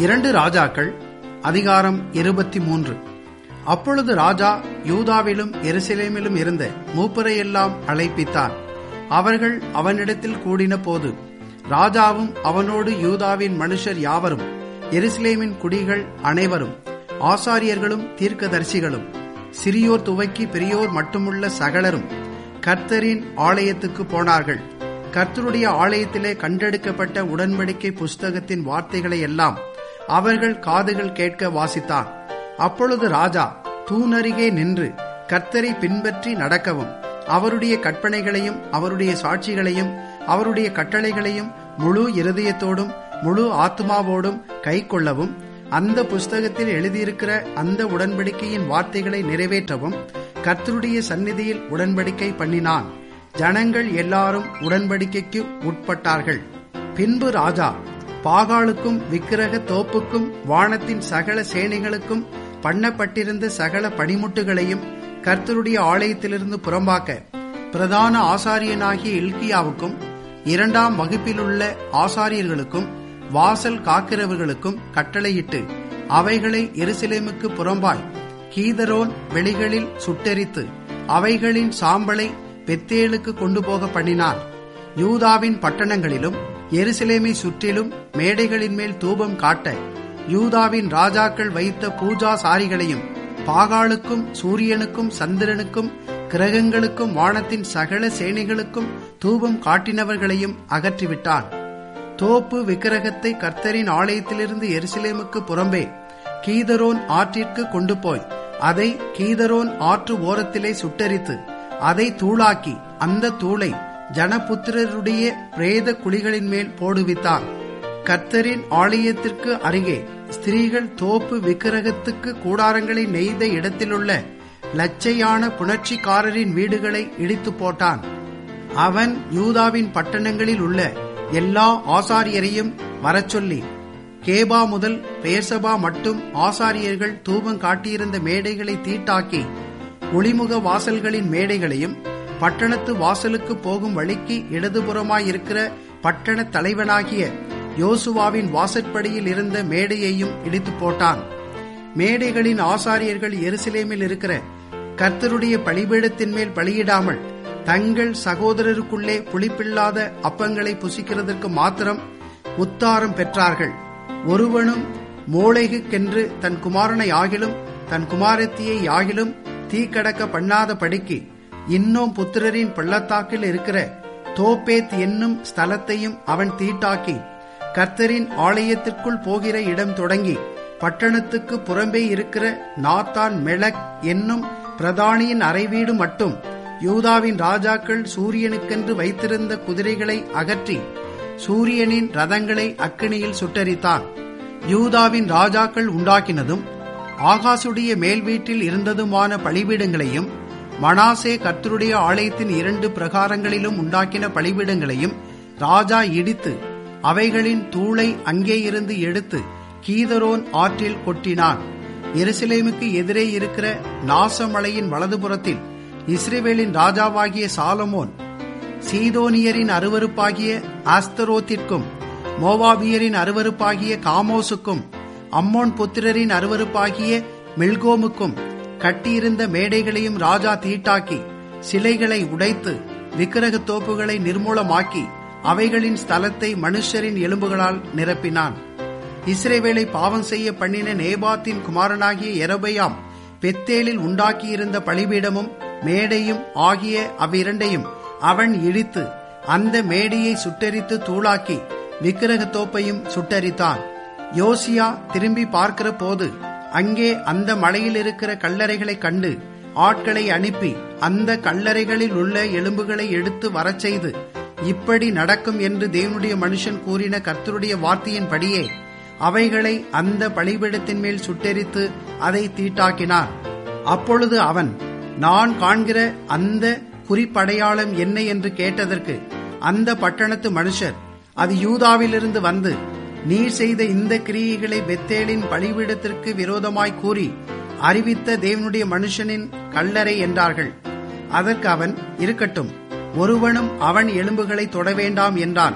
இரண்டு ராஜாக்கள் அதிகாரம் இருபத்தி மூன்று அப்பொழுது ராஜா யூதாவிலும் எருசலேமிலும் இருந்த மூப்பரையெல்லாம் அழைப்பித்தான் அவர்கள் அவனிடத்தில் கூடின போது ராஜாவும் அவனோடு யூதாவின் மனுஷர் யாவரும் எருசலேமின் குடிகள் அனைவரும் ஆசாரியர்களும் தீர்க்கதரிசிகளும் சிறியோர் துவக்கி பெரியோர் மட்டுமுள்ள சகலரும் கர்த்தரின் ஆலயத்துக்கு போனார்கள் கர்த்தருடைய ஆலயத்திலே கண்டெடுக்கப்பட்ட உடன்படிக்கை புஸ்தகத்தின் வார்த்தைகளை எல்லாம் அவர்கள் காதுகள் கேட்க வாசித்தான் அப்பொழுது ராஜா தூணருகே நின்று கர்த்தரை பின்பற்றி நடக்கவும் அவருடைய கற்பனைகளையும் அவருடைய சாட்சிகளையும் அவருடைய கட்டளைகளையும் முழு இருதயத்தோடும் முழு ஆத்மாவோடும் கை கொள்ளவும் அந்த புஸ்தகத்தில் எழுதியிருக்கிற அந்த உடன்படிக்கையின் வார்த்தைகளை நிறைவேற்றவும் கர்த்தருடைய சந்நிதியில் உடன்படிக்கை பண்ணினான் ஜனங்கள் எல்லாரும் உடன்படிக்கைக்கு உட்பட்டார்கள் பின்பு ராஜா பாகாலுக்கும் விக்கிரக தோப்புக்கும் வானத்தின் சகல சேனைகளுக்கும் பண்ணப்பட்டிருந்த சகல பணிமுட்டுகளையும் கர்த்தருடைய ஆலயத்திலிருந்து புறம்பாக்க பிரதான ஆசாரியனாகிய இல்கியாவுக்கும் இரண்டாம் வகுப்பிலுள்ள ஆசாரியர்களுக்கும் வாசல் காக்கிறவர்களுக்கும் கட்டளையிட்டு அவைகளை எருசலேமுக்கு புறம்பாய் கீதரோன் வெளிகளில் சுட்டெரித்து அவைகளின் சாம்பலை பெத்தேலுக்கு கொண்டு போக பண்ணினான் யூதாவின் பட்டணங்களிலும் எருசலேமை சுற்றிலும் மேடைகளின் மேல் தூபம் காட்ட யூதாவின் ராஜாக்கள் வைத்த பூஜா சாரிகளையும் பாகாலுக்கும் சூரியனுக்கும் சந்திரனுக்கும் கிரகங்களுக்கும் வானத்தின் சகல சேனைகளுக்கும் தூபம் காட்டினவர்களையும் அகற்றிவிட்டான் தோப்பு விக்கிரகத்தை கர்த்தரின் ஆலயத்திலிருந்து எருசலேமுக்கு புறம்பே கீதரோன் ஆற்றிற்கு கொண்டு போய் அதை கீதரோன் ஆற்று ஓரத்திலே சுட்டரித்து அதை தூளாக்கி அந்த தூளை ஜனபுத்திரருடைய பிரேத குழிகளின் மேல் போடுவித்தான் கர்த்தரின் ஆலயத்திற்கு அருகே ஸ்திரீகள் தோப்பு விக்கிரகத்துக்கு கூடாரங்களை நெய்த இடத்திலுள்ள லச்சையான புணர்ச்சிக்காரரின் வீடுகளை இடித்து போட்டான் அவன் யூதாவின் பட்டணங்களில் உள்ள எல்லா ஆசாரியரையும் வரச்சொல்லி கேபா முதல் பேசபா மட்டும் ஆசாரியர்கள் தூபம் காட்டியிருந்த மேடைகளை தீட்டாக்கி ஒளிமுக வாசல்களின் மேடைகளையும் பட்டணத்து வாசலுக்கு போகும் வழிக்கு இடதுபுறமாயிருக்கிற பட்டண தலைவனாகிய யோசுவாவின் வாசற்படியில் இருந்த மேடையையும் இடித்து போட்டான் மேடைகளின் ஆசாரியர்கள் எருசலேமில் இருக்கிற கர்த்தருடைய பலிபீடத்தின் மேல் பலியிடாமல் தங்கள் சகோதரருக்குள்ளே புளிப்பில்லாத அப்பங்களை புசிக்கிறதற்கு மாத்திரம் உத்தாரம் பெற்றார்கள் ஒருவனும் மோளைகுக்கென்று தன் குமாரனை ஆகிலும் தன் குமாரத்தியை ஆகிலும் தீக்கடக்க பண்ணாத படிக்கு இன்னும் புத்திரரின் பள்ளத்தாக்கில் இருக்கிற தோப்பேத் என்னும் ஸ்தலத்தையும் அவன் தீட்டாக்கி கர்த்தரின் ஆலயத்திற்குள் போகிற இடம் தொடங்கி பட்டணத்துக்கு புறம்பே இருக்கிற நாத்தான் மெளக் என்னும் பிரதானியின் அறைவீடு மட்டும் யூதாவின் ராஜாக்கள் சூரியனுக்கென்று வைத்திருந்த குதிரைகளை அகற்றி சூரியனின் ரதங்களை அக்கினியில் சுட்டரித்தான் யூதாவின் ராஜாக்கள் உண்டாக்கினதும் ஆகாசுடைய மேல் வீட்டில் இருந்ததுமான பலிபீடங்களையும் மனாசே கர்த்தருடைய ஆலயத்தின் இரண்டு பிரகாரங்களிலும் உண்டாக்கின பலிபீடங்களையும் ராஜா இடித்து அவைகளின் தூளை அங்கே இருந்து எடுத்து கீதரோன் ஆற்றில் கொட்டினான் எருசலேமுக்கு எதிரே இருக்கிற நாசமலையின் வலதுபுறத்தில் இஸ்ரேவேலின் ராஜாவாகிய சாலமோன் சீதோனியரின் அருவறுப்பாகிய ஆஸ்தரோத்திற்கும் மோவாபியரின் அருவறுப்பாகிய காமோசுக்கும் அம்மோன் புத்திரரின் அருவறுப்பாகிய மில்கோமுக்கும் கட்டியிருந்த மேடைகளையும் ராஜா தீட்டாக்கி சிலைகளை உடைத்து விக்கிரக தோப்புகளை நிர்மூலமாக்கி அவைகளின் ஸ்தலத்தை மனுஷரின் எலும்புகளால் நிரப்பினான் இஸ்ரேவேலை பாவம் செய்ய பண்ணின நேபாத்தின் குமாரனாகிய எரபையாம் பெத்தேலில் உண்டாக்கியிருந்த பலிபீடமும் மேடையும் ஆகிய அவ்விரண்டையும் அவன் இடித்து அந்த மேடையை சுட்டரித்து தூளாக்கி விக்கிரக தோப்பையும் சுட்டரித்தான் யோசியா திரும்பி பார்க்கிற போது அங்கே அந்த மலையில் இருக்கிற கல்லறைகளை கண்டு ஆட்களை அனுப்பி அந்த கல்லறைகளில் உள்ள எலும்புகளை எடுத்து வரச் செய்து இப்படி நடக்கும் என்று தேவனுடைய மனுஷன் கூறின கர்த்தருடைய வார்த்தையின்படியே அவைகளை அந்த பலிபீடத்தின் மேல் சுட்டெரித்து அதை தீட்டாக்கினார் அப்பொழுது அவன் நான் காண்கிற அந்த குறிப்படையாளம் என்ன என்று கேட்டதற்கு அந்த பட்டணத்து மனுஷர் அது யூதாவிலிருந்து வந்து நீர் செய்த இந்த கிரியைகளை பெத்தேலின் பலிபீடத்திற்கு விரோதமாய் கூறி அறிவித்த தேவனுடைய மனுஷனின் கல்லறை என்றார்கள் அதற்கு அவன் இருக்கட்டும் ஒருவனும் அவன் எலும்புகளை தொட வேண்டாம் என்றான்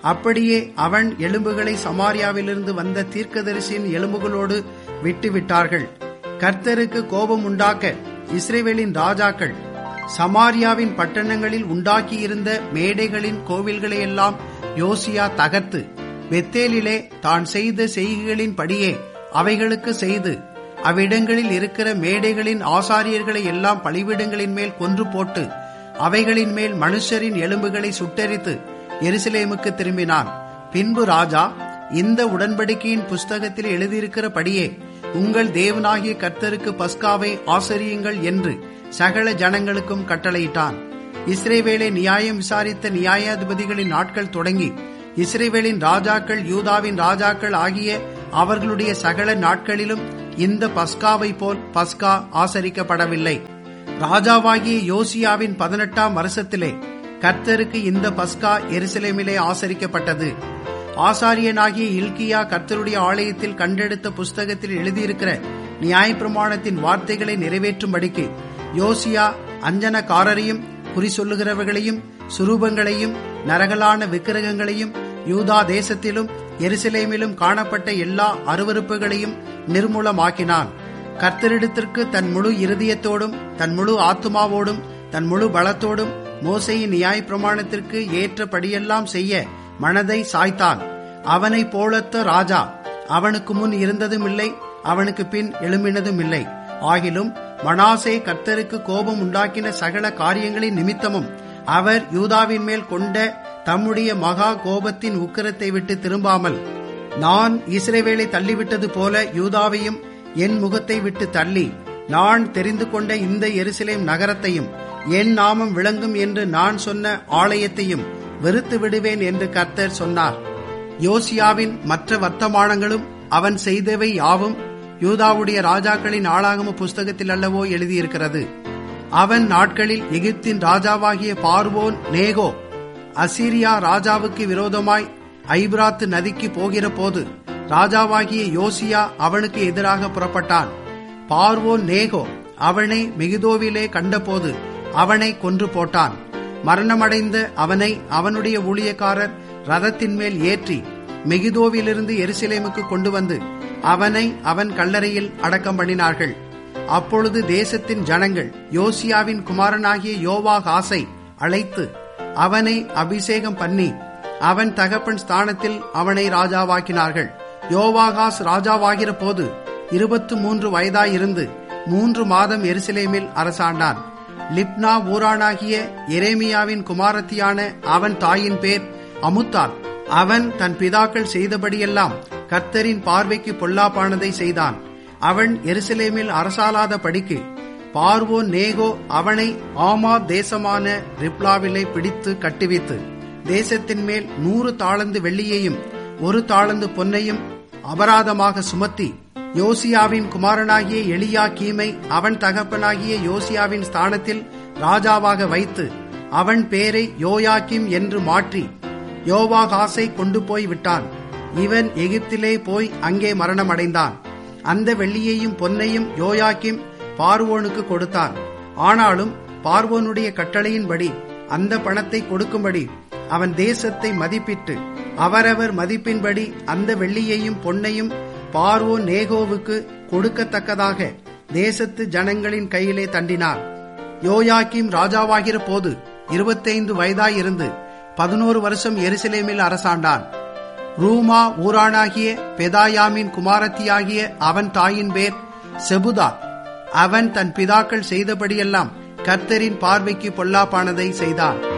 அப்படியே அவன் எலும்புகளை சமாரியாவிலிருந்து வந்த தீர்க்கதரிசியின் எலும்புகளோடு விட்டுவிட்டார்கள் கர்த்தருக்கு கோபம் உண்டாக்க இஸ்ரேவேலின் ராஜாக்கள் சமாரியாவின் பட்டணங்களில் உண்டாக்கியிருந்த மேடைகளின் கோவில்களையெல்லாம் யோசியா தகர்த்து பெத்தேலிலே தான் செய்த செய்கைகளின் படியே அவைகளுக்கு செய்து அவ்விடங்களில் இருக்கிற மேடைகளின் ஆசாரியர்களை எல்லாம் பலிபீடங்களின் மேல் கொன்று போட்டு அவைகளின் மேல் மனுஷரின் எலும்புகளை சுட்டெரித்து எருசலேமுக்கு திரும்பினான் பின்பு ராஜா இந்த உடன்படிக்கையின் புஸ்தகத்தில் எழுதியிருக்கிறபடியே உங்கள் தேவனாகிய கர்த்தருக்கு பஸ்காவை ஆசரியுங்கள் என்று சகல ஜனங்களுக்கும் கட்டளையிட்டான் இஸ்ரேவேலை நியாயம் விசாரித்த நியாயாதிபதிகளின் நாட்கள் தொடங்கி இஸ்ரேவேலின் ராஜாக்கள் யூதாவின் ராஜாக்கள் ஆகிய அவர்களுடைய சகல நாட்களிலும் இந்த பஸ்காவை போல் பஸ்கா ஆசரிக்கப்படவில்லை ராஜாவாகிய யோசியாவின் பதினெட்டாம் வருஷத்திலே கர்த்தருக்கு இந்த பஸ்கா எருசலேமிலே ஆசரிக்கப்பட்டது ஆசாரியனாகிய இல்கியா கர்த்தருடைய ஆலயத்தில் கண்டெடுத்த புஸ்தகத்தில் எழுதியிருக்கிற நியாயப்பிரமாணத்தின் வார்த்தைகளை நிறைவேற்றும்படிக்கு யோசியா அஞ்சனக்காரரையும் குறி சொல்லுகிறவர்களையும் சுரூபங்களையும் நரகலான விக்கிரகங்களையும் யூதா தேசத்திலும் எருசலேமிலும் காணப்பட்ட எல்லா அருவறுப்புகளையும் நிர்மூலமாக்கினான் கர்த்தரிடத்திற்கு தன் முழு இருதயத்தோடும் தன் முழு ஆத்துமாவோடும் தன் முழு பலத்தோடும் மோசையின் நியாய பிரமாணத்திற்கு ஏற்றபடியெல்லாம் செய்ய மனதை சாய்த்தான் அவனை போலத்த ராஜா அவனுக்கு முன் இருந்ததும் இல்லை அவனுக்கு பின் எழும்பினதும் இல்லை ஆகிலும் மனாசே கர்த்தருக்கு கோபம் உண்டாக்கின சகல காரியங்களின் நிமித்தமும் அவர் யூதாவின் மேல் கொண்ட தம்முடைய மகா கோபத்தின் உக்கிரத்தை விட்டு திரும்பாமல் நான் இஸ்ரேவேலை தள்ளிவிட்டது போல யூதாவையும் என் முகத்தை விட்டு தள்ளி நான் தெரிந்து கொண்ட இந்த எருசலேம் நகரத்தையும் என் நாமம் விளங்கும் என்று நான் சொன்ன ஆலயத்தையும் வெறுத்து விடுவேன் என்று கர்த்தர் சொன்னார் யோசியாவின் மற்ற வர்த்தமானங்களும் அவன் செய்தவை யாவும் யூதாவுடைய ராஜாக்களின் ஆளாகம புஸ்தகத்தில் அல்லவோ எழுதியிருக்கிறது அவன் நாட்களில் எகிப்தின் ராஜாவாகிய பார்வோன் நேகோ அசீரியா ராஜாவுக்கு விரோதமாய் ஐப்ராத்து நதிக்கு போகிற போது ராஜாவாகிய யோசியா அவனுக்கு எதிராக புறப்பட்டான் பார்வோன் நேகோ அவனை மெகிதோவிலே கண்டபோது அவனை கொன்று போட்டான் மரணமடைந்த அவனை அவனுடைய ஊழியக்காரர் ரதத்தின் மேல் ஏற்றி மெகிதோவிலிருந்து எருசலேமுக்கு கொண்டு வந்து அவனை அவன் கல்லறையில் அடக்கம் பண்ணினார்கள் அப்பொழுது தேசத்தின் ஜனங்கள் யோசியாவின் குமாரனாகிய யோவாகாசை அழைத்து அவனை அபிஷேகம் பண்ணி அவன் தகப்பன் ஸ்தானத்தில் அவனை ராஜாவாக்கினார்கள் யோவாகாஸ் ராஜாவாகிற போது இருபத்து மூன்று வயதாயிருந்து மூன்று மாதம் எருசலேமில் அரசாண்டான் லிப்னா ஊரானாகிய எரேமியாவின் குமாரத்தியான அவன் தாயின் பேர் அமுத்தாள் அவன் தன் பிதாக்கள் செய்தபடியெல்லாம் கர்த்தரின் பார்வைக்கு பொல்லாப்பானதை செய்தான் அவன் எருசலேமில் அரசாலாத படிக்கு பார்வோன் நேகோ அவனை ஆமா தேசமான ரிப்லாவிலே பிடித்து கட்டுவித்து தேசத்தின் மேல் நூறு தாளந்து வெள்ளியையும் ஒரு தாளந்து பொன்னையும் அபராதமாக சுமத்தி யோசியாவின் குமாரனாகிய எளியா கீமை அவன் தகப்பனாகிய யோசியாவின் ஸ்தானத்தில் ராஜாவாக வைத்து அவன் பேரை யோயாக்கிம் என்று மாற்றி யோவாகாசை கொண்டு போய் விட்டான் இவன் எகிப்திலே போய் அங்கே மரணமடைந்தான் அந்த வெள்ளியையும் பொன்னையும் யோயாக்கிம் பார்வோனுக்கு கொடுத்தான் ஆனாலும் பார்வோனுடைய கட்டளையின்படி அந்த பணத்தை கொடுக்கும்படி அவன் தேசத்தை மதிப்பிட்டு அவரவர் மதிப்பின்படி அந்த வெள்ளியையும் பொன்னையும் பார்வோ நேகோவுக்கு கொடுக்கத்தக்கதாக தேசத்து ஜனங்களின் கையிலே தண்டினார் யோயாக்கிம் ராஜாவாகிற போது இருபத்தைந்து வயதாயிருந்து பதினோரு வருஷம் எருசலேமில் அரசாண்டான் ரூமா ஊரானாகிய பெதாயாமின் குமாரத்தியாகிய அவன் தாயின் பேர் செபுதா அவன் தன் பிதாக்கள் செய்தபடியெல்லாம் கர்த்தரின் பார்வைக்கு பொல்லாப்பானதை செய்தான்